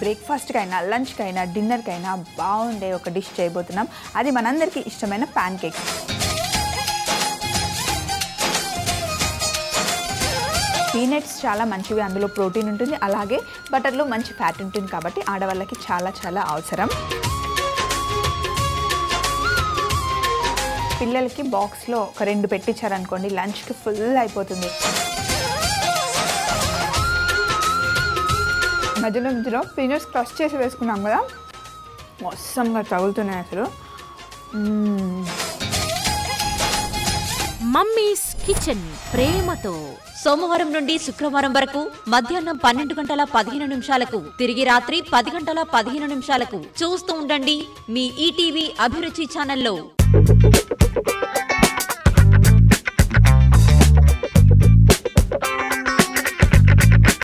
బ్రేక్ఫాస్ట్కైనా లంచ్కైనా డిన్నర్కైనా బాగుండే ఒక డిష్ చేయబోతున్నాం అది మనందరికీ ఇష్టమైన ప్యాన్ కేక్స్ పీనట్స్ చాలా మంచివి అందులో ప్రోటీన్ ఉంటుంది అలాగే బటర్లో మంచి ఫ్యాట్ ఉంటుంది కాబట్టి ఆడవాళ్ళకి చాలా చాలా అవసరం పిల్లలకి బాక్స్లో ఒక రెండు పెట్టించారనుకోండి లంచ్కి ఫుల్ అయిపోతుంది మధ్యలో మధ్యలో పీనట్స్ క్రష్ చేసి వేసుకున్నాం కదా మొత్తంగా తగులుతున్నాయి అసలు మ్మ్. మమ్మీస్ కిచెన్ ప్రేమతో సోమవారం నుండి శుక్రవారం వరకు మధ్యాహ్నం పన్నెండు గంటల పదిహేను నిమిషాలకు తిరిగి రాత్రి పది గంటల పదిహేను నిమిషాలకు చూస్తూ ఉండండి మీ ఈటీవీ అభిరుచి ఛానల్లో